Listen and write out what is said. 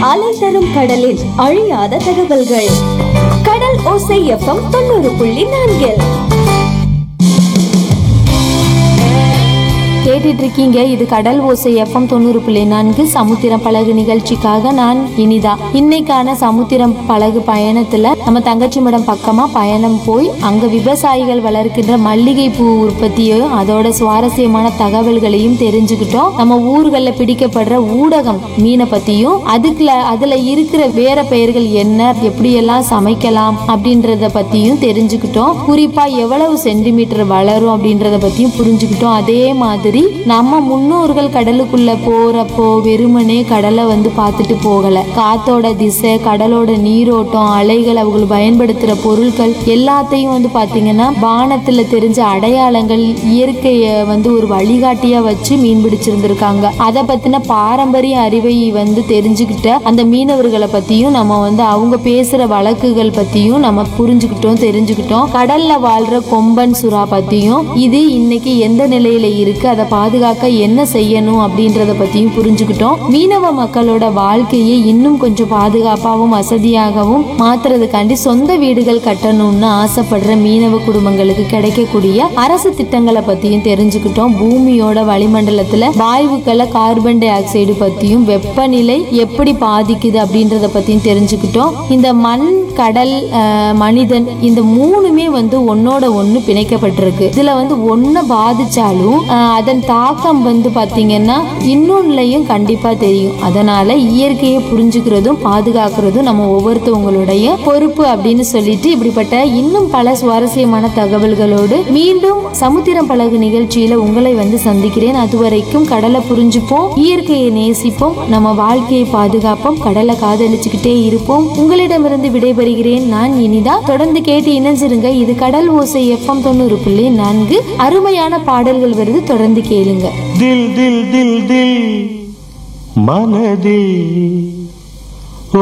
அலை தரும் கடலில் அழியாத தகவல்கள் கடல் ஓசை எஃப்எம் தொண்ணூறு புள்ளி நான்கில் கேட்டுட்டு இருக்கீங்க இது கடல் ஓசை எஃப்எம் தொண்ணூறு புள்ளி நான்கு சமுத்திரம் படகு நிகழ்ச்சிக்காக நான் இனிதா இன்னைக்கான சமுத்திரம் படகு பயணத்துல நம்ம தங்கச்சி மடம் பக்கமா பயணம் போய் அங்க விவசாயிகள் வளர்க்கின்ற மல்லிகை பூ உற்பத்தியையும் அதோட சுவாரஸ்யமான தகவல்களையும் தெரிஞ்சுக்கிட்டோம் நம்ம ஊர்களில் பிடிக்கப்படுற ஊடகம் மீனை பத்தியும் அதுக்குல அதுல இருக்கிற வேற பெயர்கள் என்ன எப்படியெல்லாம் சமைக்கலாம் அப்படின்றத பத்தியும் தெரிஞ்சுக்கிட்டோம் குறிப்பா எவ்வளவு சென்டிமீட்டர் வளரும் அப்படின்றத பத்தியும் புரிஞ்சுக்கிட்டோம் அதே மாதிரி நம்ம முன்னோர்கள் கடலுக்குள்ள போறப்போ வெறுமனே கடலை வந்து பார்த்துட்டு போகல காத்தோட திசை கடலோட நீரோட்டம் அலைகள் அவங்க பயன்படுத்துற பொருட்கள் எல்லாத்தையும் வந்து பாத்தீங்கன்னா வானத்துல தெரிஞ்ச அடையாளங்கள் இயற்கையை வந்து ஒரு வழிகாட்டியா வச்சு மீன் பிடிச்சிருந்திருக்காங்க அதை பத்தின பாரம்பரிய அறிவை வந்து தெரிஞ்சுக்கிட்ட அந்த மீனவர்களை பத்தியும் நம்ம வந்து அவங்க பேசுற வழக்குகள் பத்தியும் நம்ம புரிஞ்சுக்கிட்டோம் தெரிஞ்சுக்கிட்டோம் கடல்ல வாழ்ற கொம்பன் சுறா பத்தியும் இது இன்னைக்கு எந்த நிலையில இருக்கு அதை பாதுகாக்க என்ன செய்யணும் அப்படின்றத பத்தியும் புரிஞ்சுக்கிட்டோம் மீனவ மக்களோட வாழ்க்கையை இன்னும் கொஞ்சம் பாதுகாப்பாகவும் வசதியாகவும் மாத்துறதுக்காண்டி சொந்த வீடுகள் கட்டணும்னு ஆசைப்படுற மீனவ குடும்பங்களுக்கு கிடைக்கக்கூடிய அரசு திட்டங்களை பத்தியும் தெரிஞ்சுக்கிட்டோம் பூமியோட வளிமண்டலத்துல வாயுக்களை கார்பன் டை ஆக்சைடு பத்தியும் வெப்பநிலை எப்படி பாதிக்குது அப்படின்றத பத்தியும் தெரிஞ்சுக்கிட்டோம் இந்த மண் கடல் அஹ், மனிதன் இந்த மூணுமே வந்து ஒன்னோட ஒண்ணு பிணைக்கப்பட்டிருக்கு இதுல வந்து ஒன்ன பாதிச்சாலும் அஹ், அதன் தாக்கம் வந்து பாத்தீங்கன்னா இன்னொன்னுலயும் கண்டிப்பா தெரியும் அதனால இயற்கையை புரிஞ்சுக்கிறதும் பாதுகாக்கிறதும் நம்ம ஒவ்வொருத்தவங்களுடைய பொறுப்பு அப்படின்னு சொல்லிட்டு இப்படிப்பட்ட இன்னும் பல சுவாரஸ்யமான தகவல்களோடு மீண்டும் சமுத்திரம் பழகு நிகழ்ச்சியில உங்களை வந்து சந்திக்கிறேன் அதுவரைக்கும் கடலை புரிஞ்சுப்போம் இயற்கையை நேசிப்போம் நம்ம வாழ்க்கையை பாதுகாப்போம் கடலை காதலிச்சுக்கிட்டே இருப்போம் உங்களிடமிருந்து விடைபெறுகிறேன் நான் இனிதா தொடர்ந்து கேட்டு இணைஞ்சிருங்க இது கடல் ஓசை எஃப்எம் தொண்ணூறு புள்ளி நான்கு அருமையான பாடல்கள் வருது தொடர்ந்து கேளுங்க दिल दिल दिल दिल मन दिल